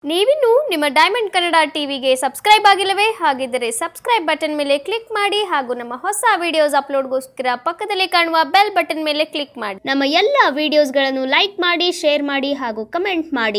ನೀವಿನ್ನು ನಿಮ್ಮ ಡೈಮಂಡ್ ಕನ್ನಡ ಟಿವಿಗೆ ಸಬ್ಸ್ಕ್ರೈಬ್ ಆಗಿಲ್ಲವೇ ಹಾಗಿದ್ದರೆ ಸಬ್ಸ್ಕ್ರೈಬ್ ಬಟನ್ ಮೇಲೆ ಕ್ಲಿಕ್ ಮಾಡಿ ಹಾಗೂ ನಮ್ಮ ಹೊಸ ವಿಡಿಯೋಸ್ ಅಪ್ಲೋಡ್ಗೋಸ್ಕರ ಪಕ್ಕದಲ್ಲಿ ಕಾಣುವ ಬೆಲ್ ಬಟನ್ ಮೇಲೆ ಕ್ಲಿಕ್ ಮಾಡಿ ನಮ್ಮ ಎಲ್ಲ ವಿಡಿಯೋಸ್ಗಳನ್ನು ಲೈಕ್ ಮಾಡಿ ಶೇರ್ ಮಾಡಿ ಹಾಗೂ ಕಮೆಂಟ್ ಮಾಡಿ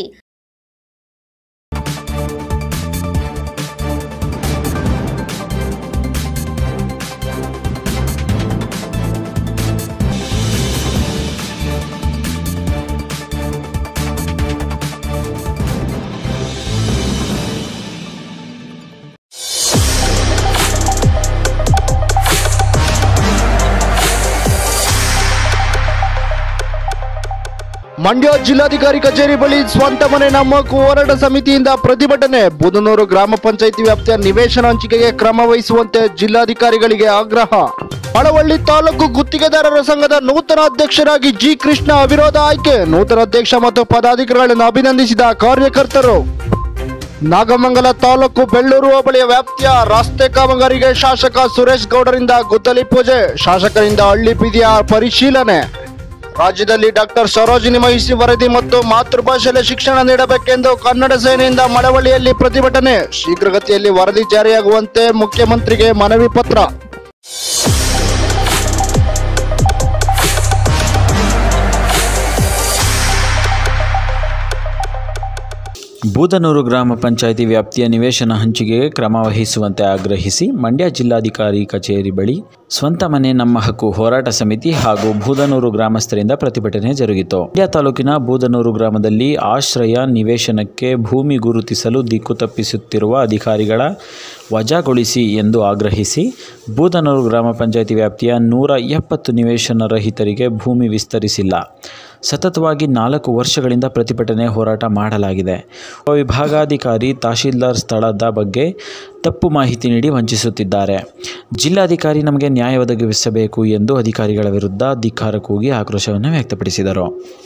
ಮಂಡ್ಯ ಜಿಲ್ಲಾಧಿಕಾರಿ ಕಚೇರಿ ಬಳಿ ಸ್ವಂತ ಮನೆ ನಮ್ಮ ಹಕ್ಕು ಹೋರಾಟ ಸಮಿತಿಯಿಂದ ಪ್ರತಿಭಟನೆ ಬುದನೂರು ಗ್ರಾಮ ಪಂಚಾಯಿತಿ ವ್ಯಾಪ್ತಿಯ ನಿವೇಶನ ಹಂಚಿಕೆಗೆ ಕ್ರಮ ವಹಿಸುವಂತೆ ಜಿಲ್ಲಾಧಿಕಾರಿಗಳಿಗೆ ಆಗ್ರಹ ಹಳವಳ್ಳಿ ತಾಲೂಕು ಗುತ್ತಿಗೆದಾರರ ಸಂಘದ ನೂತನ ಅಧ್ಯಕ್ಷರಾಗಿ ಜಿ ಕೃಷ್ಣ ಅವಿರೋಧ ಆಯ್ಕೆ ನೂತನ ಅಧ್ಯಕ್ಷ ಮತ್ತು ಪದಾಧಿಕಾರಿಗಳನ್ನು ಅಭಿನಂದಿಸಿದ ಕಾರ್ಯಕರ್ತರು ನಾಗಮಂಗಲ ತಾಲೂಕು ಬೆಳ್ಳೂರು ಹೋಬಳಿಯ ವ್ಯಾಪ್ತಿಯ ರಸ್ತೆ ಕಾಮಗಾರಿಗೆ ಶಾಸಕ ಸುರೇಶ್ ಗೌಡರಿಂದ ಗುದ್ದಲಿ ಪೂಜೆ ಶಾಸಕರಿಂದ ಹಳ್ಳಿ ಬೀದಿಯ ಪರಿಶೀಲನೆ ರಾಜ್ಯದಲ್ಲಿ ಡಾಕ್ಟರ್ ಸರೋಜಿನಿ ಮಹಿಷಿ ವರದಿ ಮತ್ತು ಮಾತೃಭಾಷೆಯಲ್ಲಿ ಶಿಕ್ಷಣ ನೀಡಬೇಕೆಂದು ಕನ್ನಡ ಸೇನೆಯಿಂದ ಮಳವಳ್ಳಿಯಲ್ಲಿ ಪ್ರತಿಭಟನೆ ಶೀಘ್ರಗತಿಯಲ್ಲಿ ವರದಿ ಜಾರಿಯಾಗುವಂತೆ ಮುಖ್ಯಮಂತ್ರಿಗೆ ಮನವಿ ಪತ್ರ ಬೂದನೂರು ಗ್ರಾಮ ಪಂಚಾಯಿತಿ ವ್ಯಾಪ್ತಿಯ ನಿವೇಶನ ಹಂಚಿಕೆಗೆ ಕ್ರಮ ವಹಿಸುವಂತೆ ಆಗ್ರಹಿಸಿ ಮಂಡ್ಯ ಜಿಲ್ಲಾಧಿಕಾರಿ ಕಚೇರಿ ಬಳಿ ಸ್ವಂತ ಮನೆ ನಮ್ಮ ಹಕ್ಕು ಹೋರಾಟ ಸಮಿತಿ ಹಾಗೂ ಬೂದನೂರು ಗ್ರಾಮಸ್ಥರಿಂದ ಪ್ರತಿಭಟನೆ ಜರುಗಿತು ಮಂಡ್ಯ ತಾಲೂಕಿನ ಬೂದನೂರು ಗ್ರಾಮದಲ್ಲಿ ಆಶ್ರಯ ನಿವೇಶನಕ್ಕೆ ಭೂಮಿ ಗುರುತಿಸಲು ದಿಕ್ಕು ತಪ್ಪಿಸುತ್ತಿರುವ ಅಧಿಕಾರಿಗಳ ವಜಾಗೊಳಿಸಿ ಎಂದು ಆಗ್ರಹಿಸಿ ಬೂದನೂರು ಗ್ರಾಮ ಪಂಚಾಯಿತಿ ವ್ಯಾಪ್ತಿಯ ನೂರ ಎಪ್ಪತ್ತು ನಿವೇಶನ ರಹಿತರಿಗೆ ಭೂಮಿ ವಿಸ್ತರಿಸಿಲ್ಲ ಸತತವಾಗಿ ನಾಲ್ಕು ವರ್ಷಗಳಿಂದ ಪ್ರತಿಭಟನೆ ಹೋರಾಟ ಮಾಡಲಾಗಿದೆ ಉಪವಿಭಾಗಾಧಿಕಾರಿ ತಹಶೀಲ್ದಾರ್ ಸ್ಥಳದ ಬಗ್ಗೆ ತಪ್ಪು ಮಾಹಿತಿ ನೀಡಿ ವಂಚಿಸುತ್ತಿದ್ದಾರೆ ಜಿಲ್ಲಾಧಿಕಾರಿ ನಮಗೆ ನ್ಯಾಯ ಒದಗಿಸಬೇಕು ಎಂದು ಅಧಿಕಾರಿಗಳ ವಿರುದ್ಧ ಧಿಕ್ಕಾರ ಕೂಗಿ ಆಕ್ರೋಶವನ್ನು ವ್ಯಕ್ತಪಡಿಸಿದರು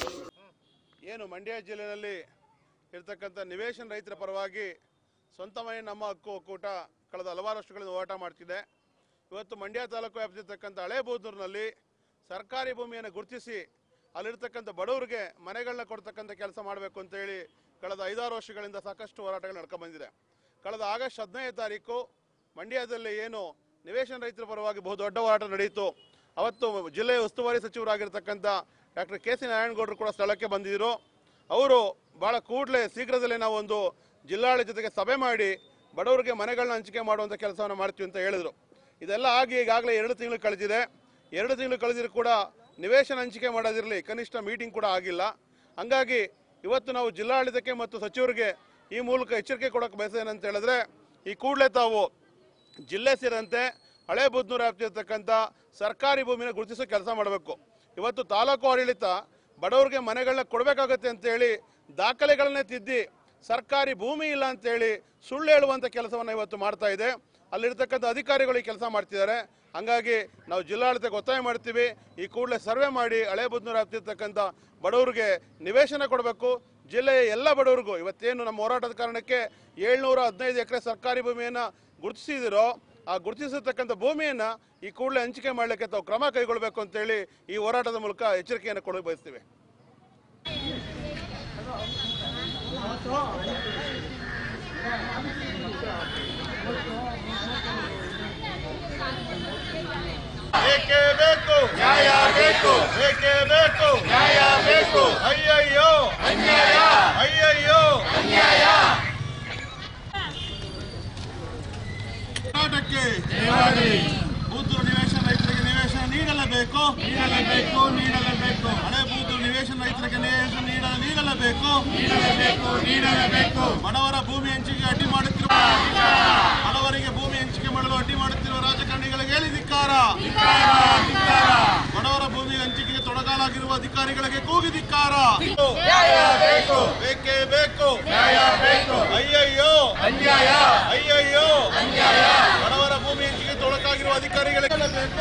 ಏನು ಮಂಡ್ಯ ಜಿಲ್ಲೆಯಲ್ಲಿ ಇರ್ತಕ್ಕಂಥ ನಿವೇಶನ ರೈತರ ಪರವಾಗಿ ಸ್ವಂತ ಮನೆ ನಮ್ಮ ಹಕ್ಕು ಒಕ್ಕೂಟ ಕಳೆದ ಹಲವಾರು ವರ್ಷಗಳಿಂದ ಹೋರಾಟ ಮಾಡ್ತಿದೆ ಇವತ್ತು ಮಂಡ್ಯ ತಾಲೂಕು ವ್ಯಾಪ್ತಿರ್ತಕ್ಕಂಥ ಹಳೆ ಬೂದೂರಿನಲ್ಲಿ ಸರ್ಕಾರಿ ಭೂಮಿಯನ್ನು ಗುರುತಿಸಿ ಅಲ್ಲಿರ್ತಕ್ಕಂಥ ಬಡವರಿಗೆ ಮನೆಗಳನ್ನ ಕೊಡ್ತಕ್ಕಂಥ ಕೆಲಸ ಮಾಡಬೇಕು ಅಂತೇಳಿ ಕಳೆದ ಐದಾರು ವರ್ಷಗಳಿಂದ ಸಾಕಷ್ಟು ಹೋರಾಟಗಳು ನಡ್ಕೊಂಡು ಬಂದಿದೆ ಕಳೆದ ಆಗಸ್ಟ್ ಹದಿನೈದು ತಾರೀಕು ಮಂಡ್ಯದಲ್ಲಿ ಏನು ನಿವೇಶನ ರೈತರ ಪರವಾಗಿ ಬಹು ದೊಡ್ಡ ಹೋರಾಟ ನಡೆಯಿತು ಅವತ್ತು ಜಿಲ್ಲೆಯ ಉಸ್ತುವಾರಿ ಸಚಿವರಾಗಿರ್ತಕ್ಕಂಥ ಡಾಕ್ಟರ್ ಕೆ ಸಿ ನಾರಾಯಣಗೌಡರು ಕೂಡ ಸ್ಥಳಕ್ಕೆ ಬಂದಿದ್ದರು ಅವರು ಭಾಳ ಕೂಡಲೇ ಶೀಘ್ರದಲ್ಲೇ ನಾವು ಒಂದು ಜಿಲ್ಲಾಡಳಿತ ಜೊತೆಗೆ ಸಭೆ ಮಾಡಿ ಬಡವರಿಗೆ ಮನೆಗಳನ್ನ ಹಂಚಿಕೆ ಮಾಡುವಂಥ ಕೆಲಸವನ್ನು ಮಾಡ್ತೀವಿ ಅಂತ ಹೇಳಿದರು ಇದೆಲ್ಲ ಆಗಿ ಈಗಾಗಲೇ ಎರಡು ತಿಂಗಳು ಕಳೆದಿದೆ ಎರಡು ತಿಂಗಳು ಕಳೆದಿರೂ ಕೂಡ ನಿವೇಶನ ಹಂಚಿಕೆ ಮಾಡೋದಿರಲಿ ಕನಿಷ್ಠ ಮೀಟಿಂಗ್ ಕೂಡ ಆಗಿಲ್ಲ ಹಂಗಾಗಿ ಇವತ್ತು ನಾವು ಜಿಲ್ಲಾಡಳಿತಕ್ಕೆ ಮತ್ತು ಸಚಿವರಿಗೆ ಈ ಮೂಲಕ ಎಚ್ಚರಿಕೆ ಕೊಡೋಕೆ ಬಯಸೇನಂತ ಹೇಳಿದ್ರೆ ಈ ಕೂಡಲೇ ತಾವು ಜಿಲ್ಲೆ ಸೇರಿದಂತೆ ಹಳೆ ಬುದ್ನೂರು ವ್ಯಾಪ್ತಿರ್ತಕ್ಕಂಥ ಸರ್ಕಾರಿ ಭೂಮಿನ ಗುರುತಿಸೋ ಕೆಲಸ ಮಾಡಬೇಕು ಇವತ್ತು ತಾಲೂಕು ಆಡಳಿತ ಬಡವರಿಗೆ ಮನೆಗಳನ್ನ ಕೊಡಬೇಕಾಗತ್ತೆ ಅಂತೇಳಿ ದಾಖಲೆಗಳನ್ನೇ ತಿದ್ದಿ ಸರ್ಕಾರಿ ಭೂಮಿ ಇಲ್ಲ ಅಂತೇಳಿ ಸುಳ್ಳು ಹೇಳುವಂಥ ಕೆಲಸವನ್ನು ಇವತ್ತು ಮಾಡ್ತಾ ಇದೆ ಅಲ್ಲಿರ್ತಕ್ಕಂಥ ಅಧಿಕಾರಿಗಳು ಈ ಕೆಲಸ ಮಾಡ್ತಿದ್ದಾರೆ ಹಂಗಾಗಿ ನಾವು ಜಿಲ್ಲಾಡಳಿತಕ್ಕೆ ಒತ್ತಾಯ ಮಾಡ್ತೀವಿ ಈ ಕೂಡಲೇ ಸರ್ವೆ ಮಾಡಿ ಹಳೆ ಬುದ್ನೂರು ಆಗ್ತಿರ್ತಕ್ಕಂಥ ಬಡವರಿಗೆ ನಿವೇಶನ ಕೊಡಬೇಕು ಜಿಲ್ಲೆಯ ಎಲ್ಲ ಬಡವರಿಗೂ ಇವತ್ತೇನು ನಮ್ಮ ಹೋರಾಟದ ಕಾರಣಕ್ಕೆ ಏಳ್ನೂರ ಹದಿನೈದು ಎಕರೆ ಸರ್ಕಾರಿ ಭೂಮಿಯನ್ನು ಗುರುತಿಸಿದಿರೋ ಆ ಗುರುತಿಸಿರ್ತಕ್ಕಂಥ ಭೂಮಿಯನ್ನು ಈ ಕೂಡಲೇ ಹಂಚಿಕೆ ಮಾಡಲಿಕ್ಕೆ ತಾವು ಕ್ರಮ ಕೈಗೊಳ್ಳಬೇಕು ಅಂತೇಳಿ ಈ ಹೋರಾಟದ ಮೂಲಕ ಎಚ್ಚರಿಕೆಯನ್ನು ಕೊಡಲು ಬಯಸ್ತೀವಿ ಬೇಕೇ ಬೇಕು ನ್ಯಾಯ ಬೇಕು ಬೇಕೇ ಬೇಕು ನ್ಯಾಯ ಬೇಕು ಅಯ್ಯಯ್ಯೋ ಅನ್ಯಾಯ ಅಯ್ಯಯ್ಯೋ ಅನ್ಯಾಯ ಹೋರಾಟಕ್ಕೆ ಬೂತೂರು ನಿವೇಶನ ರೈತರಿಗೆ ನಿವೇಶನ ನೀಡಲೇಬೇಕು ನೀಡಲೇಬೇಕು ನೀಡಲೇಬೇಕು ಹಳೆ ಬೂತೂರು ನಿವೇಶನ ರೈತರಿಗೆ ನಿವೇಶನ ನೀಡ ನೀಡಲೇಬೇಕು ನೀಡಲೇಬೇಕು ನೀಡಲೇಬೇಕು ಬಡವರ ಭೂಮಿ ಹಂಚಿಕೆ ಅಡ್ಡಿ ಮಾಡುತ್ತಿರುವ ಬಡವರಿಗೆ ಭೂಮಿ ಹಂಚಿಕೆ ಮಾಡಲು ಅಡ್ಡಿ ಮಾಡುತ್ತಿರುವ ರಾಜಕಾರಣಿಗಳಿಗೆ ಹೇಳಿ ಧಿಕ್ಕಾರ ಬಡವರ ಭೂಮಿ ಹಂಚಿಕೆಗೆ ತೊಡಗಾಲಾಗಿರುವ ಅಧಿಕಾರಿಗಳಿಗೆ ಕೂಗಿ ಧಿಕ್ಕಾರ ಬೇಕೇ ಬೇಕು ಅಯ್ಯಯ್ಯೋ ಅನ್ಯಾಯ ಅಯ್ಯಯ್ಯೋ ಅನ್ಯಾಯ ಬಡವರ ಭೂಮಿ ಹಂಚಿಕೆ ತೊಡಕಾಗಿರುವ ಅಧಿಕಾರಿಗಳಿಗೆ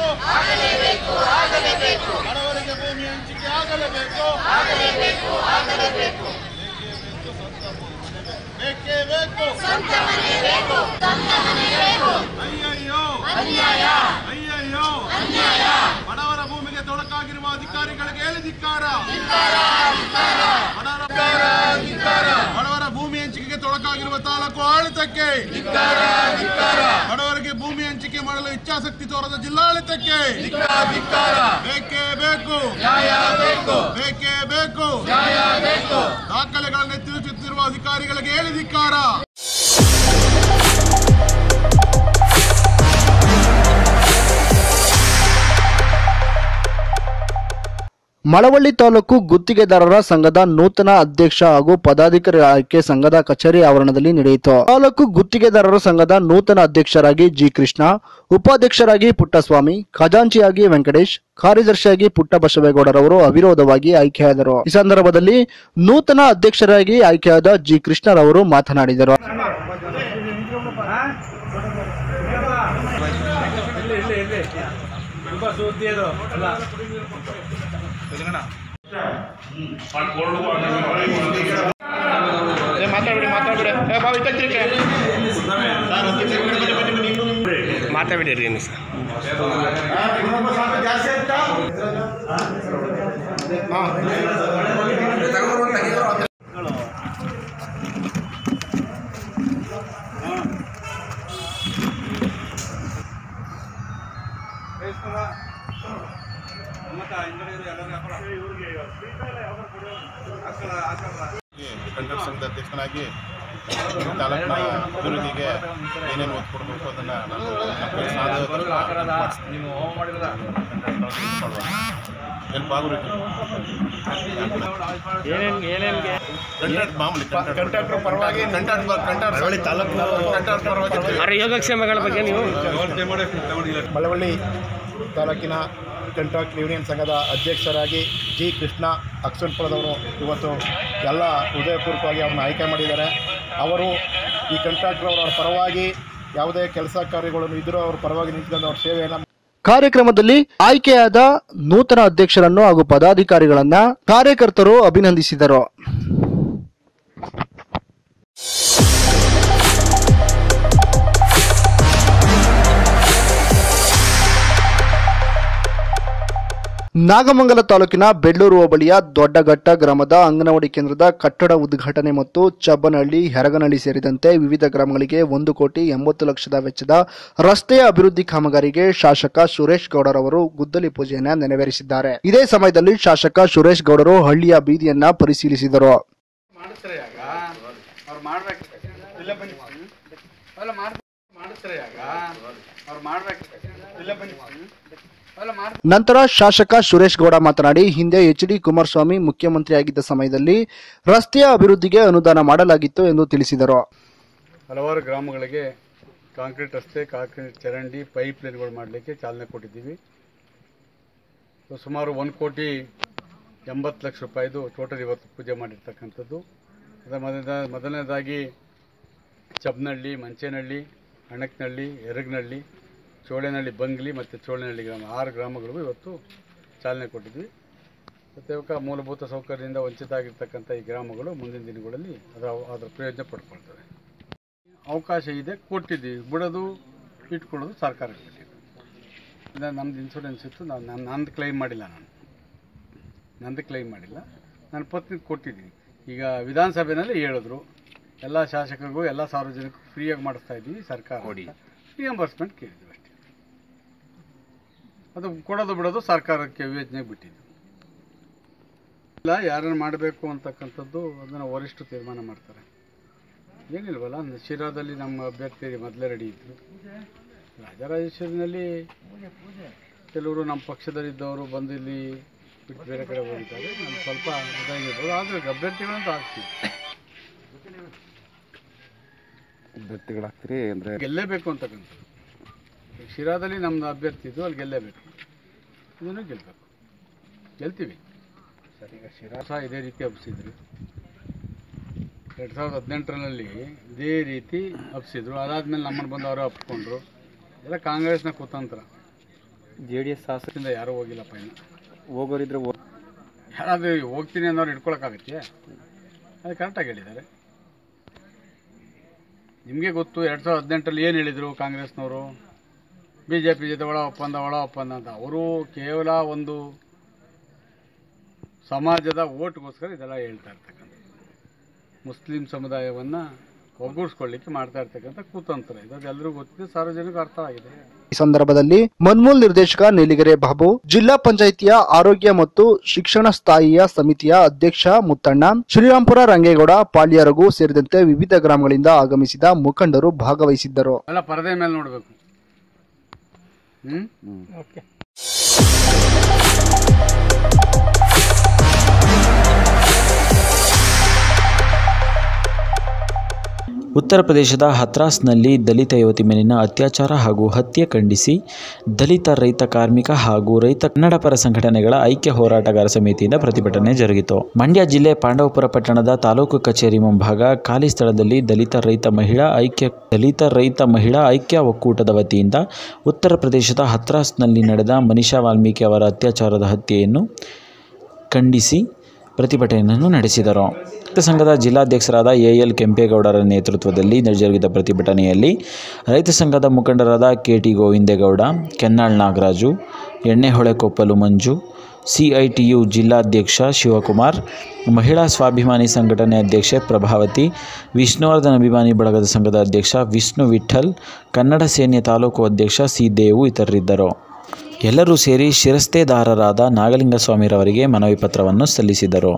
ಬೇಕು ಬಡವರಿಗೆ ಭೂಮಿ ಹಂಚಿಕೆ ಆಗಲೇಬೇಕು ಬೇಕೇ ಬೇಕು ಅಯ್ಯಯ್ಯೋ ಅಯ್ಯಯ್ಯೋ ಬಡವರ ಭೂಮಿಗೆ ತೊಡಕಾಗಿರುವ ಅಧಿಕಾರಿಗಳಿಗೆ ಹೇಳಿ ಧಿಕ್ಕಾರ ಬಡವರ ಬಡವರ ಭೂಮಿ ಹಂಚಿಕೆಗೆ ತೊಡಕಾಗಿರುವ ತೊಡಕಾಗಿರುವ ತಾಲೂಕು ಆಡಳಿತಕ್ಕೆ ಬಡವರಿಗೆ ಭೂಮಿ ಹಂಚಿಕೆ ಮಾಡಲು ಇಚ್ಛಾಶಕ್ತಿ ತೋರದ ಜಿಲ್ಲಾಡಳಿತಕ್ಕೆ ಬೇಕೇ ಬೇಕು ಬೇಕೇ ಬೇಕು ದಾಖಲೆಗಳನ್ನು ತಿರುಚುತ್ತಿರುವ ಅಧಿಕಾರಿಗಳಿಗೆ ಹೇಳಿ ಧಿಕ್ಕಾರ ಮಳವಳ್ಳಿ ತಾಲೂಕು ಗುತ್ತಿಗೆದಾರರ ಸಂಘದ ನೂತನ ಅಧ್ಯಕ್ಷ ಹಾಗೂ ಪದಾಧಿಕಾರಿ ಆಯ್ಕೆ ಸಂಘದ ಕಚೇರಿ ಆವರಣದಲ್ಲಿ ನಡೆಯಿತು ತಾಲೂಕು ಗುತ್ತಿಗೆದಾರರ ಸಂಘದ ನೂತನ ಅಧ್ಯಕ್ಷರಾಗಿ ಜಿ ಕೃಷ್ಣ ಉಪಾಧ್ಯಕ್ಷರಾಗಿ ಪುಟ್ಟಸ್ವಾಮಿ ಖಜಾಂಚಿಯಾಗಿ ವೆಂಕಟೇಶ್ ಕಾರ್ಯದರ್ಶಿಯಾಗಿ ಪುಟ್ಟ ಬಸವೇಗೌಡರವರು ಅವಿರೋಧವಾಗಿ ಆಯ್ಕೆಯಾದರು ಈ ಸಂದರ್ಭದಲ್ಲಿ ನೂತನ ಅಧ್ಯಕ್ಷರಾಗಿ ಆಯ್ಕೆಯಾದ ಜಿ ಕೃಷ್ಣರವರು ಮಾತನಾಡಿದರು ಮಾತಾಡ್ಬಿಡಿ ಮಾತಾಡ್ಬಿಡಿ ಏ ಬಾವು ಇತ್ತ ತಿರ್ಕೆ ಮಾತಾಡ್ಬಿಡಿ ಏನು ಸರ್ ಕಂಡಕ್ಟರ್ ಸಂಘದ ಅಧ್ಯಕ್ಷನಾಗಿ ತಾಲೂಕಿನ ಅಭಿವೃದ್ಧಿಗೆ ಏನೇನು ಒತ್ತು ಕೊಡಬೇಕು ಅದನ್ನು ನಾನು ನಮ್ಮ ಕೈ ಸಾಧ್ಯ ಹೆಲ್ಪ್ ಆಗೋರಿಗೆ ಕಂಟ್ರಾಕ್ಟ್ ಮಾಮೂಲಿ ಕಂಟ್ರಾಕ್ಟರ್ ಪರವಾಗಿ ಕಂಟ್ರಾಕ್ಟ್ ಕಂಟ್ರಾಕ್ಟ್ ತಾಲೂಕು ಕಂಟ್ರಾಕ್ಟ್ ಪರವಾಗಿ ಅವರ ಯೋಗಕ್ಷೇಮಗಳ ಬಗ್ಗೆ ನೀವು ಮಳವಳ್ಳಿ ತಾಲೂಕಿನ ಕಂಟ್ರಾಕ್ಟ್ ಯೂನಿಯನ್ ಸಂಘದ ಅಧ್ಯಕ್ಷರಾಗಿ ಜಿ ಕೃಷ್ಣ ಅಕ್ಷನ್ಪುರದವರು ಇವತ್ತು ಎಲ್ಲ ಹೃದಯಪೂರ್ವಕವಾಗಿ ಅವ್ರನ್ನ ಆಯ್ಕೆ ಮಾಡಿದ್ದಾರೆ ಅವರು ಈ ಕಂಟ್ರಾಕ್ಟರ್ ಅವರ ಪರವಾಗಿ ಯಾವುದೇ ಕೆಲಸ ಕಾರ್ಯಗಳನ್ನು ಇದ್ದರೂ ಅವ್ರ ಪರವಾಗಿ ನಿಂತ್ಕೊಂಡು ಅವ್ರ ಸೇವೆಯನ್ನು ಕಾರ್ಯಕ್ರಮದಲ್ಲಿ ಆಯ್ಕೆಯಾದ ನೂತನ ಅಧ್ಯಕ್ಷರನ್ನು ಹಾಗೂ ಪದಾಧಿಕಾರಿಗಳನ್ನ ಕಾರ್ಯಕರ್ತರು ಅಭಿನಂದಿಸಿದರು ನಾಗಮಂಗಲ ತಾಲೂಕಿನ ಬೆಳ್ಳೂರು ಹೋಬಳಿಯ ದೊಡ್ಡಘಟ್ಟ ಗ್ರಾಮದ ಅಂಗನವಾಡಿ ಕೇಂದ್ರದ ಕಟ್ಟಡ ಉದ್ಘಾಟನೆ ಮತ್ತು ಚಬ್ಬನಹಳ್ಳಿ ಹೆರಗನಹಳ್ಳಿ ಸೇರಿದಂತೆ ವಿವಿಧ ಗ್ರಾಮಗಳಿಗೆ ಒಂದು ಕೋಟಿ ಎಂಬತ್ತು ಲಕ್ಷದ ವೆಚ್ಚದ ರಸ್ತೆಯ ಅಭಿವೃದ್ಧಿ ಕಾಮಗಾರಿಗೆ ಶಾಸಕ ಸುರೇಶ್ ಗೌಡರವರು ಗುದ್ದಲಿ ಪೂಜೆಯನ್ನ ನೆರವೇರಿಸಿದ್ದಾರೆ ಇದೇ ಸಮಯದಲ್ಲಿ ಶಾಸಕ ಸುರೇಶ್ ಗೌಡರು ಹಳ್ಳಿಯ ಬೀದಿಯನ್ನ ಪರಿಶೀಲಿಸಿದರು ನಂತರ ಶಾಸಕ ಸುರೇಶ್ ಗೌಡ ಮಾತನಾಡಿ ಹಿಂದೆ ಎಚ್ ಡಿ ಕುಮಾರಸ್ವಾಮಿ ಮುಖ್ಯಮಂತ್ರಿಯಾಗಿದ್ದ ಸಮಯದಲ್ಲಿ ರಸ್ತೆಯ ಅಭಿವೃದ್ಧಿಗೆ ಅನುದಾನ ಮಾಡಲಾಗಿತ್ತು ಎಂದು ತಿಳಿಸಿದರು ಹಲವಾರು ಗ್ರಾಮಗಳಿಗೆ ಕಾಂಕ್ರೀಟ್ ರಸ್ತೆ ಕಾಂಕ್ರೀಟ್ ಚರಂಡಿ ಪೈಪ್ ಲೈನ್ಗಳು ಮಾಡಲಿಕ್ಕೆ ಚಾಲನೆ ಕೊಟ್ಟಿದ್ದೀವಿ ಸೊ ಸುಮಾರು ಒಂದು ಕೋಟಿ ಎಂಬತ್ತು ಲಕ್ಷ ರೂಪಾಯಿದು ಟೋಟಲ್ ಇವತ್ತು ಪೂಜೆ ಮಾಡಿರ್ತಕ್ಕಂಥದ್ದು ಅದರ ಮೊದಲ ಮೊದಲನೇದಾಗಿ ಚಬ್ನಹಳ್ಳಿ ಮಂಚೇನಹಳ್ಳಿ ಅಣಕ್ನಹಳ್ಳಿ ಎರಗನಹಳ್ಳಿ ಚೋಳೇನಹಳ್ಳಿ ಬಂಗ್ಲಿ ಮತ್ತು ಚೋಳೇನಹಳ್ಳಿ ಗ್ರಾಮ ಆರು ಗ್ರಾಮಗಳಿಗೂ ಇವತ್ತು ಚಾಲನೆ ಕೊಟ್ಟಿದ್ವಿ ಮತ್ತು ಇವಕ್ಕೆ ಮೂಲಭೂತ ಸೌಕರ್ಯದಿಂದ ವಂಚಿತ ಆಗಿರ್ತಕ್ಕಂಥ ಈ ಗ್ರಾಮಗಳು ಮುಂದಿನ ದಿನಗಳಲ್ಲಿ ಅದರ ಅದರ ಪ್ರಯೋಜನ ಪಡ್ಕೊಳ್ತವೆ ಅವಕಾಶ ಇದೆ ಕೊಟ್ಟಿದ್ದೀವಿ ಬಿಡೋದು ಇಟ್ಕೊಳ್ಳೋದು ಸರ್ಕಾರಕ್ಕೆ ಬಿಟ್ಟಿದ್ದು ಇಲ್ಲ ನಮ್ದು ಇನ್ಶೂರೆನ್ಸ್ ಇತ್ತು ನಾನು ನಾನು ನಂದು ಕ್ಲೈಮ್ ಮಾಡಿಲ್ಲ ನಾನು ನಂದು ಕ್ಲೈಮ್ ಮಾಡಿಲ್ಲ ನಾನು ಪತ್ನಿ ಕೊಟ್ಟಿದ್ದೀನಿ ಈಗ ವಿಧಾನಸಭೆಯಲ್ಲಿ ಹೇಳಿದ್ರು ಎಲ್ಲ ಶಾಸಕರಿಗೂ ಎಲ್ಲ ಸಾರ್ವಜನಿಕರು ಫ್ರೀಯಾಗಿ ಮಾಡಿಸ್ತಾ ಇದ್ದೀವಿ ಸರ್ಕಾರ ರಿಯಂಬರ್ಸ್ಮೆಂಟ್ ಕೇಳಿದ್ವಿ ಅಷ್ಟೇ ಅದು ಕೊಡೋದು ಬಿಡೋದು ಸರ್ಕಾರಕ್ಕೆ ವಿವೇಚನೆಗೆ ಬಿಟ್ಟಿದ್ದು ಇಲ್ಲ ಯಾರನ್ನು ಮಾಡಬೇಕು ಅಂತಕ್ಕಂಥದ್ದು ಅದನ್ನು ವರಿಷ್ಠರು ತೀರ್ಮಾನ ಮಾಡ್ತಾರೆ ಏನಿಲ್ವಲ್ಲ ಅಂದ್ರೆ ಶಿರಾದಲ್ಲಿ ನಮ್ಮ ಅಭ್ಯರ್ಥಿ ಮೊದಲೇ ರೆಡಿ ಇದ್ದರು ರಾಜರಾಜೇಶ್ವರಿನಲ್ಲಿ ಕೆಲವರು ನಮ್ಮ ಪಕ್ಷದಲ್ಲಿದ್ದವರು ಬಂದು ಇಲ್ಲಿ ಬಿಟ್ಟು ಬೇರೆ ಕಡೆ ಹೋಗಿದ್ದಾರೆ ನಮ್ಮ ಸ್ವಲ್ಪ ಇದಾಗಿರ್ಬೋದು ಆದರೆ ಅಭ್ಯರ್ಥಿಗಳಂತ ಆಗ್ತೀವಿ ಅಭ್ಯರ್ಥಿಗಳಾಗ್ತೀರಿ ಅಂದರೆ ಗೆಲ್ಲೇಬೇಕು ಅಂತಕ್ಕಂಥದ್ದು ಈಗ ಶಿರಾದಲ್ಲಿ ನಮ್ಮದು ಅಭ್ಯರ್ಥಿ ಇದ್ದು ಅಲ್ಲಿ ಗೆಲ್ಲೇಬೇಕು ಇದನ್ನು ಗೆಲ್ಲಬೇಕು ಗೆಲ್ತೀವಿ ಸಹ ಇದೇ ರೀತಿ ಹಬ್ಸಿದ್ರು ಎರಡು ಸಾವಿರದ ಹದಿನೆಂಟರಲ್ಲಿ ಇದೇ ರೀತಿ ಹಬ್ಸಿದ್ರು ಅದಾದ್ಮೇಲೆ ನಮ್ಮನ್ನು ಬಂದು ಅವರು ಹಬ್ಕೊಂಡ್ರು ಎಲ್ಲ ಕಾಂಗ್ರೆಸ್ನ ಕುತಂತ್ರ ಜೆ ಡಿ ಎಸ್ ಶಾಸಕ ಶಾಸಕರಿಂದ ಯಾರೂ ಹೋಗಿಲ್ಲಪ್ಪ ಇನ್ನು ಹೋಗೋರಿದ್ರೆ ಹೋ- ಯಾರಾದರೂ ಹೋಗ್ತೀನಿ ಅನ್ನೋರು ಇಟ್ಕೊಳಕ್ಕಾಗತ್ತೆ ಅದು ಕರೆಕ್ಟಾಗಿ ಹೇಳಿದ್ದಾರೆ ನಿಮಗೆ ಗೊತ್ತು ಎರಡು ಸಾವಿರದ ಹದಿನೆಂಟರಲ್ಲಿ ಏನು ಹೇಳಿದರು ಕಾಂಗ್ರೆಸ್ನವರು ಬಿ ಜೆ ಪಿ ಜೊತೆ ಒಳ ಒಪ್ಪಂದ ಒಳ ಒಪ್ಪಂದ ಅಂತ ಅವರು ಕೇವಲ ಒಂದು ಸಮಾಜದ ಓಟ್ಗೋಸ್ಕರ ಇದೆಲ್ಲ ಹೇಳ್ತಾ ಇರ್ತಕ್ಕಂಥದ್ದು ಮುಸ್ಲಿಂ ಸಮುದಾಯವನ್ನು ಒಗ್ಗೂಡಿಸ್ಕೊಳ್ಳಿಕ್ಕೆ ಮಾಡ್ತಾ ಇರ್ತಕ್ಕಂಥ ಕುತಂತ್ರ ಇದು ಅದೆಲ್ಲರಿಗೂ ಗೊತ್ತಿದೆ ಸಾರ್ವಜನಿಕ ಅರ್ಥ ಆಗಿದೆ ಈ ಸಂದರ್ಭದಲ್ಲಿ ಮನ್ಮೂಲ್ ನಿರ್ದೇಶಕ ನೀಲಿಗೆರೆ ಬಾಬು ಜಿಲ್ಲಾ ಪಂಚಾಯಿತಿಯ ಆರೋಗ್ಯ ಮತ್ತು ಶಿಕ್ಷಣ ಸ್ಥಾಯಿಯ ಸಮಿತಿಯ ಅಧ್ಯಕ್ಷ ಮುತ್ತಣ್ಣ ಶ್ರೀರಾಂಪುರ ರಂಗೇಗೌಡ ಪಾಳ್ಯ ರಘು ಸೇರಿದಂತೆ ವಿವಿಧ ಗ್ರಾಮಗಳಿಂದ ಆಗಮಿಸಿದ ಮುಖಂಡರು ಭಾಗವಹಿಸಿದ್ದರು ಎಲ್ಲ ಪರದೆ ಮೇಲೆ ನೋಡಬೇಕು ಹ್ಞೂ ಉತ್ತರ ಪ್ರದೇಶದ ಹತ್ರಾಸ್ನಲ್ಲಿ ದಲಿತ ಯುವತಿ ಮೇಲಿನ ಅತ್ಯಾಚಾರ ಹಾಗೂ ಹತ್ಯೆ ಖಂಡಿಸಿ ದಲಿತ ರೈತ ಕಾರ್ಮಿಕ ಹಾಗೂ ರೈತ ಕನ್ನಡ ಪರ ಸಂಘಟನೆಗಳ ಐಕ್ಯ ಹೋರಾಟಗಾರ ಸಮಿತಿಯಿಂದ ಪ್ರತಿಭಟನೆ ಜರುಗಿತು ಮಂಡ್ಯ ಜಿಲ್ಲೆ ಪಾಂಡವಪುರ ಪಟ್ಟಣದ ತಾಲೂಕು ಕಚೇರಿ ಮುಂಭಾಗ ಖಾಲಿ ಸ್ಥಳದಲ್ಲಿ ದಲಿತ ರೈತ ಮಹಿಳಾ ಐಕ್ಯ ದಲಿತ ರೈತ ಮಹಿಳಾ ಐಕ್ಯ ಒಕ್ಕೂಟದ ವತಿಯಿಂದ ಉತ್ತರ ಪ್ರದೇಶದ ಹತ್ರಾಸ್ನಲ್ಲಿ ನಡೆದ ಮನಿಷಾ ವಾಲ್ಮೀಕಿ ಅವರ ಅತ್ಯಾಚಾರದ ಹತ್ಯೆಯನ್ನು ಖಂಡಿಸಿ ಪ್ರತಿಭಟನೆಯನ್ನು ನಡೆಸಿದರು ರೈತ ಸಂಘದ ಜಿಲ್ಲಾಧ್ಯಕ್ಷರಾದ ಎ ಎಲ್ ಕೆಂಪೇಗೌಡರ ನೇತೃತ್ವದಲ್ಲಿ ಜರುಗಿದ ಪ್ರತಿಭಟನೆಯಲ್ಲಿ ರೈತ ಸಂಘದ ಮುಖಂಡರಾದ K T Govindegowda Kennal Nagaraju Enneholekoppalu Manju CITU ಜಿಲ್ಲಾಧ್ಯಕ್ಷ ಶಿವಕುಮಾರ್ ಮಹಿಳಾ ಸ್ವಾಭಿಮಾನಿ ಸಂಘಟನೆ ಅಧ್ಯಕ್ಷೆ ಪ್ರಭಾವತಿ ವಿಷ್ಣುವರ್ಧನ್ ಅಭಿಮಾನಿ ಬಳಗದ ಸಂಘದ ಅಧ್ಯಕ್ಷ ವಿಷ್ಣು ವಿಠಲ್ ಕನ್ನಡ ಸೇನೆಯ ತಾಲೂಕು ಅಧ್ಯಕ್ಷ ಸಿ ದೇವು ಇತರರಿದ್ದರು ಎಲ್ಲರೂ ಸೇರಿ ಶಿರಸ್ತೇದಾರರಾದ ನಾಗಲಿಂಗಸ್ವಾಮಿರವರಿಗೆ ಮನವಿ ಪತ್ರವನ್ನು ಸಲ್ಲಿಸಿದರು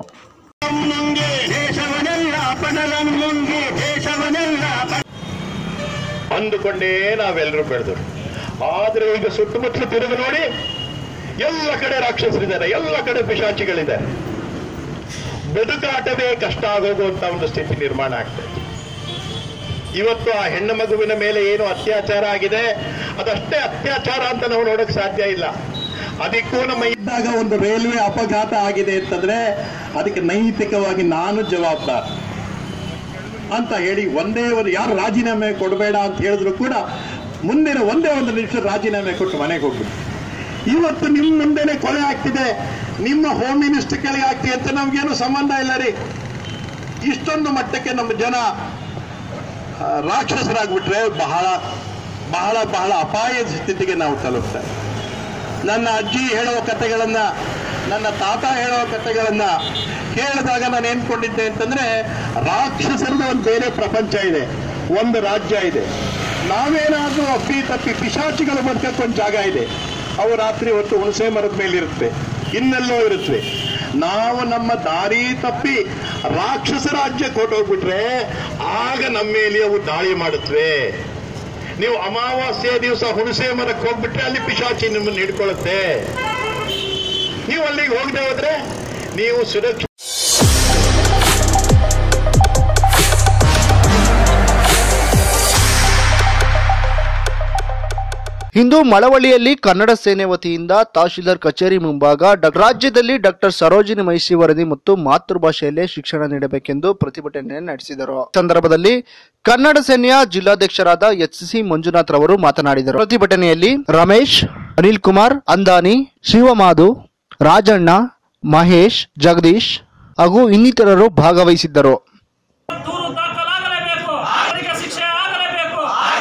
ಅಂದುಕೊಂಡೇ ನಾವೆಲ್ಲರೂ ಬೆಳೆದರು ಆದ್ರೆ ಈಗ ಸುತ್ತಮುತ್ತಲು ತಿರುಗಿ ನೋಡಿ ಎಲ್ಲ ಕಡೆ ರಾಕ್ಷಸರಿದ್ದಾರೆ ಎಲ್ಲ ಕಡೆ ಪಿಶಾಚಿಗಳಿದ್ದಾರೆ ಬದುಕಾಟವೇ ಕಷ್ಟ ಆಗೋಗುವಂತ ಒಂದು ಸ್ಥಿತಿ ನಿರ್ಮಾಣ ಆಗ್ತದೆ ಇವತ್ತು ಆ ಹೆಣ್ಣು ಮಗುವಿನ ಮೇಲೆ ಏನು ಅತ್ಯಾಚಾರ ಆಗಿದೆ ಅದಷ್ಟೇ ಅತ್ಯಾಚಾರ ಅಂತ ನಾವು ನೋಡಕ್ ಸಾಧ್ಯ ಇಲ್ಲ ಅದಕ್ಕೂ ನಮ್ಮ ಇದ್ದಾಗ ಒಂದು ರೈಲ್ವೆ ಅಪಘಾತ ಆಗಿದೆ ಅಂತಂದ್ರೆ ಅದಕ್ಕೆ ನೈತಿಕವಾಗಿ ನಾನು ಜವಾಬ್ದಾರ ಅಂತ ಹೇಳಿ ಒಂದೇ ಒಂದು ಯಾರು ರಾಜೀನಾಮೆ ಕೊಡಬೇಡ ಅಂತ ಹೇಳಿದ್ರು ಕೂಡ ಮುಂದಿನ ಒಂದೇ ಒಂದು ನಿಮಿಷ ರಾಜೀನಾಮೆ ಕೊಟ್ಟು ಮನೆಗೆ ಹೋಗ್ಬಿಟ್ಟು ಇವತ್ತು ನಿಮ್ಮ ಮುಂದೆನೆ ಕೊಲೆ ಆಗ್ತಿದೆ ನಿಮ್ಮ ಹೋಮ್ ಮಿನಿಸ್ಟರ್ ಕೆಳಗೆ ಆಗ್ತಿದೆ ಅಂತ ನಮ್ಗೇನು ಸಂಬಂಧ ಇಲ್ಲ ರೀ ಇಷ್ಟೊಂದು ಮಟ್ಟಕ್ಕೆ ನಮ್ಮ ಜನ ಆ, ರಾಕ್ಷಸರಾಗ್ಬಿಟ್ರೆ ಬಹಳ ಬಹಳ ಬಹಳ ಅಪಾಯದ ಸ್ಥಿತಿಗೆ ನಾವು ತಲುಪ್ತೇವೆ ನನ್ನ ಅಜ್ಜಿ ಹೇಳುವ ಕಥೆಗಳನ್ನ ನನ್ನ ತಾತ ಹೇಳುವ ಕಥೆಗಳನ್ನ ಕೇಳಿದಾಗ ನಾನು ಏನ್ಕೊಂಡಿದ್ದೆ ಅಂತಂದ್ರೆ ರಾಕ್ಷಸರದ ಒಂದು ಬೇರೆ ಪ್ರಪಂಚ ಇದೆ ಒಂದು ರಾಜ್ಯ ಇದೆ ನಾವೇನಾದ್ರೂ ಅಪ್ಪಿ ತಪ್ಪಿ ಪಿಶಾಚಿಗಳು ಬದುಕಕ್ಕೊಂದು ಜಾಗ ಇದೆ ಅವು ರಾತ್ರಿ ಹೊತ್ತು ಹುಣಸೆ ಮರದ ಮೇಲೆ ಇರುತ್ತೆ ಇನ್ನೆಲ್ಲೋ ಇರುತ್ತವೆ ನಾವು ನಮ್ಮ ದಾರಿ ತಪ್ಪಿ ರಾಕ್ಷಸ ರಾಜ್ಯ ಕೊಟ್ಟೋಗ್ಬಿಟ್ರೆ ಆಗ ನಮ್ಮ ಮೇಲೆ ಅವು ದಾಳಿ ಮಾಡುತ್ತವೆ ನೀವು ಅಮಾವಾಸ್ಯೆ ದಿವಸ ಹುಣಸೆ ಮರಕ್ಕೆ ಹೋಗ್ಬಿಟ್ರೆ ಅಲ್ಲಿ ಪಿಶಾಚಿ ನಿಮ್ಮನ್ನು ಹಿಡ್ಕೊಳ್ಳುತ್ತೆ ನೀವು ಅಲ್ಲಿಗೆ ಹೋಗದೆ ಹೋದ್ರೆ ನೀವು ಸುರಕ್ಷ ಇಂದು ಮಳವಳ್ಳಿಯಲ್ಲಿ ಕನ್ನಡ ಸೇನೆ ವತಿಯಿಂದ ತಹಶೀಲ್ದಾರ್ ಕಚೇರಿ ಮುಂಭಾಗ ಡ- ರಾಜ್ಯದಲ್ಲಿ ಡಾಕ್ಟರ್ ಸರೋಜಿನಿ ಮೈಸಿ ವರದಿ ಮತ್ತು ಮಾತೃಭಾಷೆಯಲ್ಲೇ ಶಿಕ್ಷಣ ನೀಡಬೇಕೆಂದು ಪ್ರತಿಭಟನೆ ನಡೆಸಿದರು ಈ ಸಂದರ್ಭದಲ್ಲಿ ಕನ್ನಡ ಸೇನೆಯ ಜಿಲ್ಲಾಧ್ಯಕ್ಷರಾದ ಎಚ್ ಸಿ ಮಂಜುನಾಥ್ ರವರು ಮಾತನಾಡಿದರು ಪ್ರತಿಭಟನೆಯಲ್ಲಿ ರಮೇಶ್ ಅನಿಲ್ ಕುಮಾರ್ ಅಂದಾನಿ ಶಿವಮಾಧು ರಾಜಣ್ಣ ಮಹೇಶ್ ಜಗದೀಶ್ ಹಾಗೂ ಇನ್ನಿತರರು ಭಾಗವಹಿಸಿದ್ದರು ದೂರು ದಾಖಲಾಗಲೇಬೇಕು ಅವರಿಗೆ ಶಿಕ್ಷೆ ಆಗಲೇಬೇಕು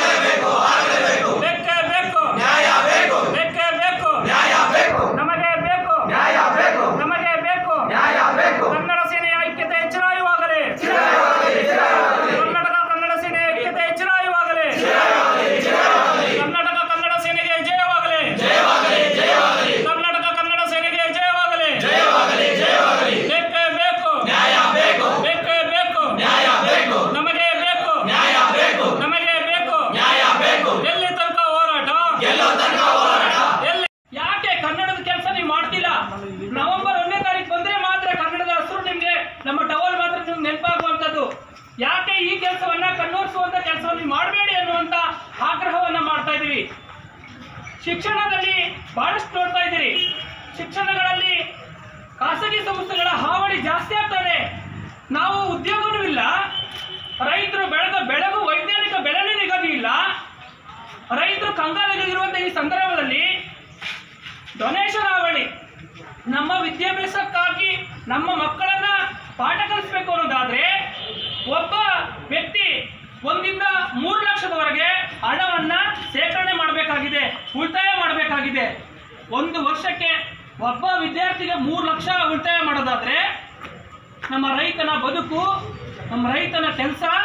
ಬೇಕೇ ಬೇಕು ನ್ಯಾಯ ಬೇಕು ಬೇಕೇ ಬೇಕು ನ್ಯಾಯ ಬೇಕು ನಮಗೆ ಬೇಕು ನ್ಯಾಯ ಬೇಕು ನಮಗೆ ಬೇಕು ನ್ಯಾಯ ಬೇಕು ಕನ್ನಡ ಸೇನೆಯ ಐಕ್ಯತೆ ಚಿರಾಯುವಾಗಲಿ ಕರ್ನಾಟಕ ಕನ್ನಡ ಸೇನೆಯ ಐಕ್ಯತೆ ಚಿರಾಯುವಾಗಲಿ ಕರ್ನಾಟಕ ಕನ್ನಡ ಸೇನೆಗೆ ಜಯವಾಗಲಿ ಕರ್ನಾಟಕ ಕನ್ನಡ ಸೇನೆಗೆ ಜಯವಾಗಲಿ ಬೇಕೇ ಬೇಕು ನ್ಯಾಯ ಬೇಕು ಬೇಕೇ ಬೇಕು ನ್ಯಾಯ ಬೇಕು ನಮಗೆ ಬೇಕು ನ್ಯಾಯ ಬೇಕು ನಮಗೆ ಬೇಕು ನ್ಯಾಯ ಬೇಕು ಎಲ್ಲಿ ತನಕ ಹೋರಾಟ ಎಲ್ಲೋ ತನಕ ಹೋರಾಟ ಎಲ್ಲಿ ಯಾಕೆ ಕನ್ನಡದ ಕೆಲಸ ನೀವು ಮಾಡ್ತಿಲ್ಲ ನವೆಂಬರ್ ಒಂದನೇ ತಾರೀಕು ಬಂದ್ರೆ ಮಾತ್ರ ಕನ್ನಡದ ಹಸಿರು ನಿಮ್ಗೆ ನಮ್ಮ ಟವಲ್ ಮಾತ್ರ ನಿಮ್ಗೆ ನೆನಪಾಗುವಂಥದ್ದು ಯಾಕೆ ಈ ಕೆಲಸವನ್ನ ಕಣ್ಣೋರಿಸುವಂತ ಕೆಲಸವನ್ನು ನೀವು ಮಾಡಬೇಡಿ ಅನ್ನುವಂತ ಆಗ್ರಹವನ್ನ ಮಾಡ್ತಾ ಇದೀವಿ ಶಿಕ್ಷಣದಲ್ಲಿ ಬಹಳಷ್ಟು ನೋಡ್ತಾ ಇದ್ದೀರಿ ಶಿಕ್ಷಣಗಳಲ್ಲಿ ಖಾಸಗಿ ಸಂಸ್ಥೆಗಳ ಹಾವಳಿ ಜಾಸ್ತಿ ಆಗ್ತದೆ ನಾವು ಉದ್ಯೋಗನೂ ಇಲ್ಲ ರೈತರು ಬೆಳೆದ ಬೆಳೆಗೂ ವೈಜ್ಞಾನಿಕ ಬೆಲೆನೇ ನಿಗದಿ ಇಲ್ಲ ರೈತರು ಕಂಗಾಲಾಗಿರುವಂಥ ಈ ಸಂದರ್ಭದಲ್ಲಿ ಡೊನೇಷನ್ ಹಾವಳಿ ನಮ್ಮ ವಿದ್ಯಾಭ್ಯಾಸಕ್ಕಾಗಿ ನಮ್ಮ ಮಕ್ಕಳನ್ನ ಪಾಠ ಕಲಿಸ್ಬೇಕು ಅನ್ನೋದಾದ್ರೆ ಒಬ್ಬ ವ್ಯಕ್ತಿ ಒಂದಿಂದ ಮೂರು ಲಕ್ಷದವರೆಗೆ ಹಣವನ್ನ ಸೇಕರಣೆ ಮಾಡಬೇಕಾಗಿದೆ ಉಳಿತಾಯ ಮಾಡಬೇಕಾಗಿದೆ ಒಂದು ವರ್ಷಕ್ಕೆ ಒಬ್ಬ ವಿದ್ಯಾರ್ಥಿಗೆ ಮೂರು ಲಕ್ಷ ಉಳಿತಾಯ ಮಾಡೋದಾದ್ರೆ ನಮ್ಮ ರೈತನ ಬದುಕು ನಮ್ಮ ರೈತನ ಕೆಲಸ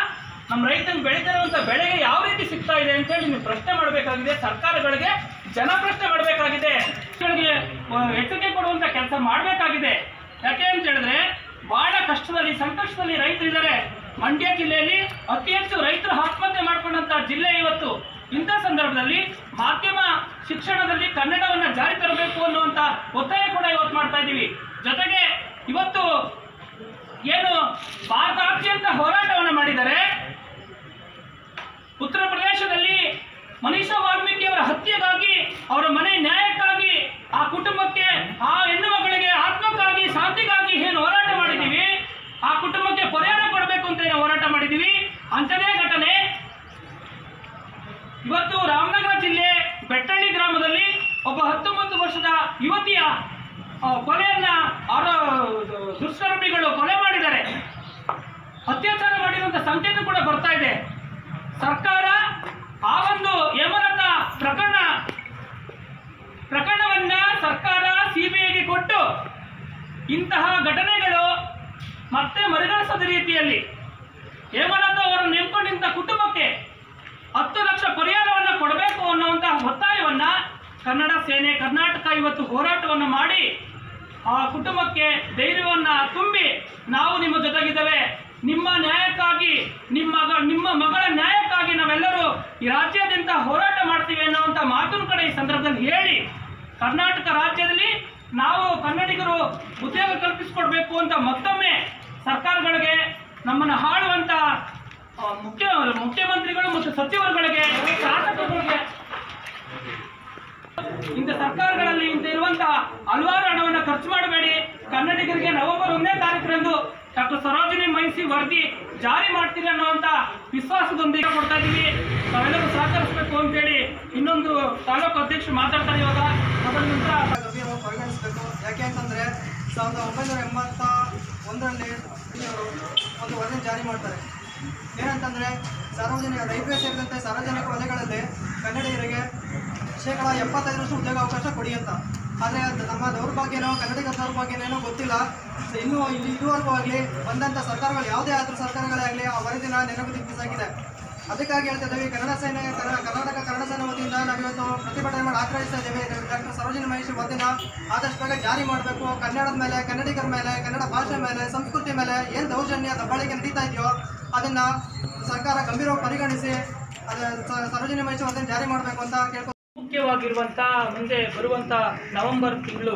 ನಮ್ಮ ರೈತನಿಗೆ ಬೆಳೀತಿರುವಂಥ ಬೆಳೆಗೆ ಯಾವ ರೀತಿ ಸಿಗ್ತಾ ಇದೆ ಅಂತೇಳಿ ನೀವು ಪ್ರಶ್ನೆ ಮಾಡಬೇಕಾಗಿದೆ ಸರ್ಕಾರಗಳಿಗೆ ಜನ ಪ್ರಶ್ನೆ ಮಾಡಬೇಕಾಗಿದೆ ಗಳಿಗೆ ಎಚ್ಚರಿಕೆ ಕೊಡುವಂಥ ಕೆಲಸ ಮಾಡಬೇಕಾಗಿದೆ ಯಾಕೆ ಅಂತ ಹೇಳಿದ್ರೆ ಬಹಳ ಕಷ್ಟದಲ್ಲಿ ಸಂಕಷ್ಟದಲ್ಲಿ ರೈತರಿದ್ದಾರೆ ಮಂಡ್ಯ ಜಿಲ್ಲೆಯಲ್ಲಿ ಅತಿ ಹೆಚ್ಚು ರೈತರು ಆತ್ಮಹತ್ಯೆ ಮಾಡ್ಕೊಂಡಂತ ಜಿಲ್ಲೆ ಇವತ್ತು ಇಂಥ ಸಂದರ್ಭದಲ್ಲಿ ಮಾಧ್ಯಮ ಶಿಕ್ಷಣದಲ್ಲಿ ಕನ್ನಡವನ್ನ ಜಾರಿ ತರಬೇಕು ಅನ್ನುವಂತ ಒತ್ತಾಯ ಕೂಡ ಇವತ್ತು ಮಾಡ್ತಾ ಇದ್ದೀವಿ ಜೊತೆಗೆ ಇವತ್ತು ಏನು ಭಾರತಾದ್ಯಂತ ಹೋರಾಟವನ್ನು ಮಾಡಿದ್ದಾರೆ ಉತ್ತರ ಪ್ರದೇಶದಲ್ಲಿ ಮನೀಷಾ ವಾಲ್ಮೀಕಿ ಅವರ ಹತ್ಯೆಗಾಗಿ ಅವರ ಮನೆ ನ್ಯಾಯಕ್ಕಾಗಿ ಆ ಕುಟುಂಬಕ್ಕೆ ಆ ಹೆಣ್ಣು ಮಕ್ಕಳಿಗೆ ಆತ್ಮಕ್ಕಾಗಿ ಶಾಂತಿಗಾಗಿ ಏನು ಹೋರಾಟ ಮಾಡಿದ್ದೀವಿ ಆ ಕುಟುಂಬಕ್ಕೆ ಪರಿಹಾರ ಕೊಡಬೇಕು ಅಂತ ಏನು ಹೋರಾಟ ಮಾಡಿದ್ದೀವಿ ಅಂಥದೇ ಘಟನೆ ಇವತ್ತು ರಾಮನಗರ ಜಿಲ್ಲೆ ಬೆಟ್ಟಳ್ಳಿ ಗ್ರಾಮದಲ್ಲಿ ಒಬ್ಬ ಹತ್ತೊಂಬತ್ತು ವರ್ಷದ ಯುವತಿಯ ಆ, ಕೊಲೆಯನ್ನ ಅವರ ದುಷ್ಕರ್ಮಿಗಳು ಕೊಲೆ ಮಾಡಿದ್ದಾರೆ ಅತ್ಯಾಚಾರ ಮಾಡಿರುವಂತ ಸಂಕೇತ ಕೂಡ ಬರ್ತಾ ಇದೆ ಸರ್ಕಾರ ಆ ಒಂದು ಹೇಮಲತ ಪ್ರಕರಣ ಪ್ರಕರಣವನ್ನ ಸರ್ಕಾರ ಸಿಬಿಐಗೆ ಕೊಟ್ಟು ಇಂತಹ ಘಟನೆಗಳು ಮತ್ತೆ ಮರುಕಳಿಸದ ರೀತಿಯಲ್ಲಿ ಹೇಮಲತಾ ಅವರನ್ನು ನೆನ್ಕೊಂಡಿದ್ದ ಕುಟುಂಬಕ್ಕೆ ಹತ್ತು ಲಕ್ಷ ಪರಿಹಾರವನ್ನು ಕೊಡಬೇಕು ಅನ್ನುವಂತಹ ಒತ್ತಾಯವನ್ನ ಕನ್ನಡ ಸೇನೆ ಕರ್ನಾಟಕ ಇವತ್ತು ಹೋರಾಟವನ್ನು ಮಾಡಿ ಆ ಕುಟುಂಬಕ್ಕೆ ಧೈರ್ಯವನ್ನ ತುಂಬಿ ನಾವು ನಿಮ್ಮ ಜೊತೆಗಿದ್ದೇವೆ ನಿಮ್ಮ ನ್ಯಾಯಕ್ಕಾಗಿ ನಿಮ್ಮ ಮಗ- ನಿಮ್ಮ ಮಗಳ ನ್ಯಾಯಕ್ಕಾಗಿ ನಾವೆಲ್ಲರೂ ಈ ರಾಜ್ಯಾದ್ಯಂತ ಹೋರಾಟ ಮಾಡ್ತೀವಿ ಅನ್ನುವಂಥ ಮಾತನ್ನು ಕಡೆ ಈ ಸಂದರ್ಭದಲ್ಲಿ ಹೇಳಿ ಕರ್ನಾಟಕ ರಾಜ್ಯದಲ್ಲಿ ನಾವು ಕನ್ನಡಿಗರು ಉದ್ಯೋಗ ಕಲ್ಪಿಸಿಕೊಡ್ಬೇಕು ಅಂತ ಮತ್ತೊಮ್ಮೆ ಸರ್ಕಾರಗಳಿಗೆ ನಮ್ಮನ್ನು ಹಾಳುವಂತ ಆ, ಮುಖ್ಯ ಮುಖ್ಯಮಂತ್ರಿಗಳು ಮತ್ತು ಸಚಿವರುಗಳಿಗೆ ಶಾಸಕರುಗಳಿಗೆ ಇಂಥ ಸರ್ಕಾರಗಳಲ್ಲಿ ಇಂಥ ಇರುವಂತಹ ಹಲವಾರು ಹಣವನ್ನು ಖರ್ಚು ಮಾಡಬೇಡಿ ಕನ್ನಡಿಗರಿಗೆ ನವೆಂಬರ್ ಒಂದನೇ ತಾರೀಕರಂದು ಡಾಕ್ಟರ್ ಸರೋಜಿನಿ ಮೈಸಿ ವರದಿ ಜಾರಿ ಮಾಡ್ತೀರಿ ಅನ್ನುವಂತ ವಿಶ್ವಾಸದೊಂದಿಗೆ ಕೊಡ್ತಾ ಇದ್ದೀವಿ ತಾವೆಲ್ಲರೂ ಸಹಕರಿಸಬೇಕು ಅಂತೇಳಿ ಇನ್ನೊಂದು ತಾಲೂಕು ಅಧ್ಯಕ್ಷರು ಮಾತಾಡ್ತಾರೆ ಇವಾಗ ಅದರ ನಂತರ ಗಂಭೀರವಾಗಿ ಪರಿಗಣಿಸಬೇಕು ಯಾಕೆ ಅಂತಂದ್ರೆ ಸಾವಿರದ ಒಂಬೈನೂರ ಎಂಬತ್ತ ಒಂದರಲ್ಲಿ ಅವರು ಒಂದು ವರದಿ ಜಾರಿ ಮಾಡ್ತಾರೆ ಏನಂತಂದ್ರೆ ಸಾರ್ವಜನಿಕ ರೈಲ್ವೆ ಸೇರಿದಂತೆ ಸಾರ್ವಜನಿಕ ವಲಯಗಳಲ್ಲಿ ಕನ್ನಡಿಗರಿಗೆ ಶೇಕಡ ಎಪ್ಪತ್ತೈದರಷ್ಟು ಉದ್ಯೋಗ ಅವಕಾಶ ಕೊಡಿ ಅಂತ ಆದರೆ ಅದು ನಮ್ಮ ದೌರ್ಭಾಗ್ಯನೋ ಕನ್ನಡಿಗರ ದೌರ್ಭಾಗ್ಯನೇನೋ ಗೊತ್ತಿಲ್ಲ ಸೊ ಇನ್ನೂ ಇಲ್ಲಿ ಇದುವರೆಗೂ ಆಗಲಿ ಬಂದಂಥ ಸರ್ಕಾರಗಳು ಯಾವುದೇ ಆದರೂ ಸರ್ಕಾರಗಳೇ ಆಗಲಿ ಆ ವರದಿನ ನೆನಪು ಅದಕ್ಕಾಗಿ ಹೇಳ್ತಾ ಇದ್ದೀವಿ ಕನ್ನಡ ಸೇನೆ ಕನ್ನಡ ಕರ್ನಾಟಕ ಕನ್ನಡ ಸೇನೆ ವತಿಯಿಂದ ನಾವಿವತ್ತು ಪ್ರತಿಭಟನೆ ಮಾಡಿ ಆಗ್ರಹಿಸ್ತಾ ಇದ್ದೀವಿ ಡಾಕ್ಟರ್ ಸರೋಜಿನಿ ಮಹೇಶ್ ವರದಿನ ಆದಷ್ಟು ಬೇಗ ಜಾರಿ ಮಾಡಬೇಕು ಕನ್ನಡದ ಮೇಲೆ ಕನ್ನಡಿಗರ ಮೇಲೆ ಕನ್ನಡ ಭಾಷೆ ಮೇಲೆ ಸಂಸ್ಕೃತಿ ಮೇಲೆ ಏನು ದೌರ್ಜನ್ಯ ದಬ್ಬಾಳಿಕೆ ನಡೀತಾ ಇದೆಯೋ ಅದನ್ನ ಸರ್ಕಾರ ಗಂಭೀರವಾಗಿ ಪರಿಗಣಿಸಿ ಅದು ಸ- ಸರೋಜಿನಿ ಮಹೇಶ್ ವರದಿನ ಜಾರಿ ಮಾಡಬೇಕು ಅಂತ ಕೇಳ್ಕೊ ಮುಖ್ಯವಾಗಿರುವಂಥ ಮುಂದೆ ಬರುವಂಥ ನವೆಂಬರ್ ತಿಂಗಳು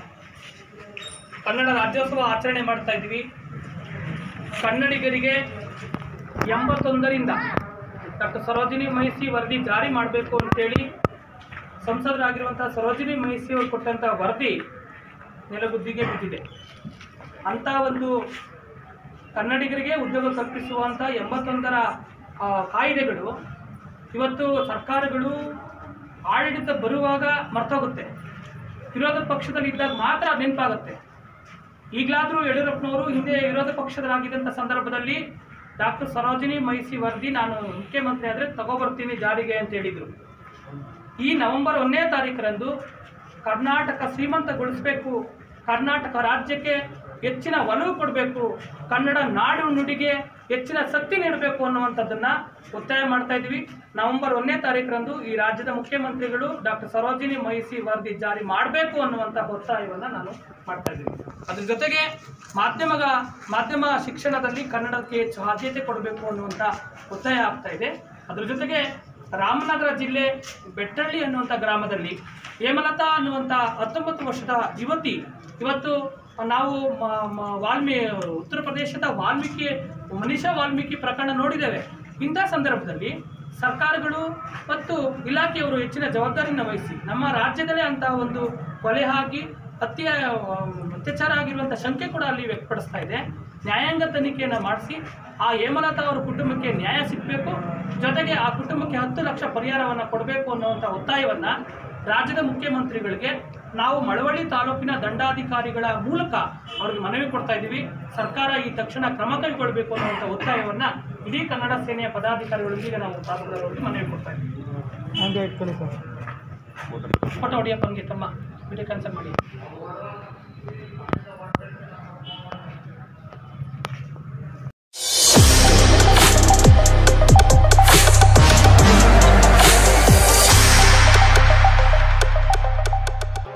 ಕನ್ನಡ ರಾಜ್ಯೋತ್ಸವ ಆಚರಣೆ ಮಾಡ್ತಾ ಇದ್ದೀವಿ ಕನ್ನಡಿಗರಿಗೆ ಎಂಬತ್ತೊಂದರಿಂದ ಡಾಕ್ಟರ್ ಸರೋಜಿನಿ ಮಹಿಷಿ ವರದಿ ಜಾರಿ ಮಾಡಬೇಕು ಅಂತೇಳಿ ಸಂಸದರಾಗಿರುವಂಥ ಸರೋಜಿನಿ ಮಹಿಷಿ ಅವರು ಕೊಟ್ಟಂಥ ವರದಿ ನೆಲಗುದ್ದಿಗೆ ಬಿದ್ದಿದೆ ಅಂಥ ಒಂದು ಕನ್ನಡಿಗರಿಗೆ ಉದ್ಯೋಗ ಕಲ್ಪಿಸುವಂಥ ಎಂಬತ್ತೊಂದರ ಆ, ಕಾಯ್ದೆಗಳು ಇವತ್ತು ಸರ್ಕಾರಗಳು ಆಡಳಿತ ಬರುವಾಗ ಮರ್ತೋಗುತ್ತೆ ವಿರೋಧ ಪಕ್ಷದಲ್ಲಿ ಇದ್ದಾಗ ಮಾತ್ರ ಅದ್ ನೆನಪಾಗುತ್ತೆ ಈಗಲಾದರೂ ಯಡಿಯೂರಪ್ಪನವರು ಹಿಂದೆ ವಿರೋಧ ಪಕ್ಷದರಾಗಿದ್ದಂಥ ಸಂದರ್ಭದಲ್ಲಿ ಡಾಕ್ಟರ್ ಸರೋಜಿನಿ ಮೈಸಿ ವರದಿ ನಾನು ಮುಖ್ಯಮಂತ್ರಿ ಆದರೆ ತಗೋಬರ್ತೀನಿ ಜಾರಿಗೆ ಅಂತ ಹೇಳಿದರು ಈ ನವೆಂಬರ್ ಒಂದನೇ ತಾರೀಕರಂದು ಕರ್ನಾಟಕ ಶ್ರೀಮಂತಗೊಳಿಸಬೇಕು ಕರ್ನಾಟಕ ರಾಜ್ಯಕ್ಕೆ ಹೆಚ್ಚಿನ ಒಲವು ಕೊಡಬೇಕು ಕನ್ನಡ ನಾಡು ನುಡಿಗೆ ಹೆಚ್ಚಿನ ಶಕ್ತಿ ನೀಡಬೇಕು ಅನ್ನುವಂಥದ್ದನ್ನು ಒತ್ತಾಯ ಮಾಡ್ತಾ ಇದ್ವಿ ನವೆಂಬರ್ ಒಂದನೇ ತಾರೀಕರಂದು ಈ ರಾಜ್ಯದ ಮುಖ್ಯಮಂತ್ರಿಗಳು ಡಾಕ್ಟರ್ ಸರೋಜಿನಿ ಮಹಿಸಿ ವರದಿ ಜಾರಿ ಮಾಡಬೇಕು ಅನ್ನುವಂಥ ಒತ್ತಾಯವನ್ನು ನಾನು ಮಾಡ್ತಾ ಇದ್ದೀನಿ ಅದ್ರ ಜೊತೆಗೆ ಮಾಧ್ಯಮಗ ಮಾಧ್ಯಮ ಶಿಕ್ಷಣದಲ್ಲಿ ಕನ್ನಡಕ್ಕೆ ಹೆಚ್ಚು ಆದ್ಯತೆ ಕೊಡಬೇಕು ಅನ್ನುವಂಥ ಒತ್ತಾಯ ಆಗ್ತಾ ಇದೆ ಅದ್ರ ಜೊತೆಗೆ ರಾಮನಗರ ಜಿಲ್ಲೆ ಬೆಟ್ಟಳ್ಳಿ ಅನ್ನುವಂಥ ಗ್ರಾಮದಲ್ಲಿ ಹೇಮಲತಾ ಅನ್ನುವಂಥ ಹತ್ತೊಂಬತ್ತು ವರ್ಷದ ಯುವತಿ ಇವತ್ತು ನಾವು ಮ- ಮ- ವಾಲ್ಮೀ ಉತ್ತರ ಪ್ರದೇಶದ ವಾಲ್ಮೀಕಿ ಮನೀಷಾ ವಾಲ್ಮೀಕಿ ಪ್ರಕರಣ ನೋಡಿದ್ದೇವೆ ಇಂಥ ಸಂದರ್ಭದಲ್ಲಿ ಸರ್ಕಾರಗಳು ಮತ್ತು ಇಲಾಖೆಯವರು ಹೆಚ್ಚಿನ ಜವಾಬ್ದಾರಿಯನ್ನು ವಹಿಸಿ ನಮ್ಮ ರಾಜ್ಯದಲ್ಲೇ ಅಂತಹ ಒಂದು ಕೊಲೆ ಆಗಿ ಹತ್ಯೆ ಅತ್ಯಾಚಾರ ಆಗಿರುವಂಥ ಶಂಕೆ ಕೂಡ ಅಲ್ಲಿ ವ್ಯಕ್ತಪಡಿಸ್ತಾ ಇದೆ ನ್ಯಾಯಾಂಗ ತನಿಖೆಯನ್ನು ಮಾಡಿಸಿ ಆ ಹೇಮಲತಾ ಅವರ ಕುಟುಂಬಕ್ಕೆ ನ್ಯಾಯ ಸಿಗಬೇಕು ಜೊತೆಗೆ ಆ ಕುಟುಂಬಕ್ಕೆ ಹತ್ತು ಲಕ್ಷ ಪರಿಹಾರವನ್ನು ಕೊಡಬೇಕು ಅನ್ನುವಂಥ ಒತ್ತಾಯವನ್ನು ರಾಜ್ಯದ ಮುಖ್ಯಮಂತ್ರಿಗಳಿಗೆ ನಾವು ಮಳವಳ್ಳಿ ತಾಲೂಕಿನ ದಂಡಾಧಿಕಾರಿಗಳ ಮೂಲಕ ಅವ್ರಿಗೆ ಮನವಿ ಕೊಡ್ತಾ ಇದ್ದೀವಿ ಸರ್ಕಾರ ಈ ತಕ್ಷಣ ಕ್ರಮ ಕೈಗೊಳ್ಳಬೇಕು ಅನ್ನುವಂಥ ಒತ್ತಾಯವನ್ನು ಇಡೀ ಕನ್ನಡ ಸೇನೆಯ ಪದಾಧಿಕಾರಿಗಳೊಂದಿಗೆ ನಾವು ತಾಲೂಕುಗಳಲ್ಲಿ ಮನವಿ ಕೊಡ್ತಾ ಇದ್ದೀವಿ ಹಂಗೆ ಇಟ್ಕೊಳ್ಳಿ ಸರ್ ಫೋಟೋ ಹೊಡಿಯಪ್ಪ ಹಂಗೆ ತಮ್ಮ ವಿಡಿಯೋ ಕ್ಯಾನ್ಸಲ್ ಮಾಡಿ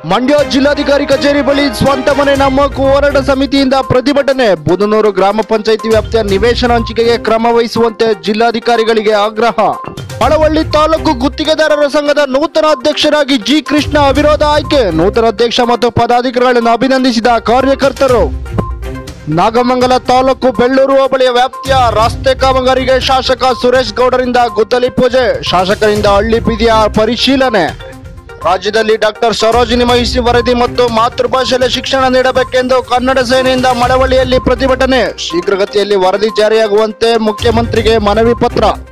ಮಂಡ್ಯ ಜಿಲ್ಲಾಧಿಕಾರಿ ಕಚೇರಿ ಬಳಿ ಸ್ವಂತ ಮನೆ ನಮ್ಮಕ್ಕು ಹೋರಾಟ ಸಮಿತಿಯಿಂದ ಪ್ರತಿಭಟನೆ ಬುದನೂರು ಗ್ರಾಮ ಪಂಚಾಯಿತಿ ವ್ಯಾಪ್ತಿಯ ನಿವೇಶನ ಹಂಚಿಕೆಗೆ ಕ್ರಮ ವಹಿಸುವಂತೆ ಜಿಲ್ಲಾಧಿಕಾರಿಗಳಿಗೆ ಆಗ್ರಹ ಮಳವಳ್ಳಿ ತಾಲೂಕು ಗುತ್ತಿಗೆದಾರರ ಸಂಘದ ನೂತನ ಅಧ್ಯಕ್ಷರಾಗಿ ಜಿ ಕೃಷ್ಣ ಅವಿರೋಧ ಆಯ್ಕೆ ನೂತನ ಅಧ್ಯಕ್ಷ ಮತ್ತು ಪದಾಧಿಕಾರಿಗಳನ್ನು ಅಭಿನಂದಿಸಿದ ಕಾರ್ಯಕರ್ತರು ನಾಗಮಂಗಲ ತಾಲೂಕು ಬೆಳ್ಳೂರು ಹೋಬಳಿಯ ವ್ಯಾಪ್ತಿಯ ರಸ್ತೆ ಕಾಮಗಾರಿಗೆ ಶಾಸಕ ಸುರೇಶ್ ಗೌಡರಿಂದ ಗುದ್ದಲಿ ಪೂಜೆ ಶಾಸಕರಿಂದ ಹಳ್ಳಿ ಬೀದಿಯ ಪರಿಶೀಲನೆ ರಾಜ್ಯದಲ್ಲಿ ಡಾಕ್ಟರ್ ಸರೋಜಿನಿ ಮಹಿಷಿ ವರದಿ ಮತ್ತು ಮಾತೃಭಾಷೆಯಲ್ಲಿ ಶಿಕ್ಷಣ ನೀಡಬೇಕೆಂದು ಕನ್ನಡ ಸೇನೆಯಿಂದ ಮಳವಳ್ಳಿಯಲ್ಲಿ ಪ್ರತಿಭಟನೆ ಶೀಘ್ರಗತಿಯಲ್ಲಿ ವರದಿ ಜಾರಿಯಾಗುವಂತೆ ಮುಖ್ಯಮಂತ್ರಿಗೆ ಮನವಿ ಪತ್ರ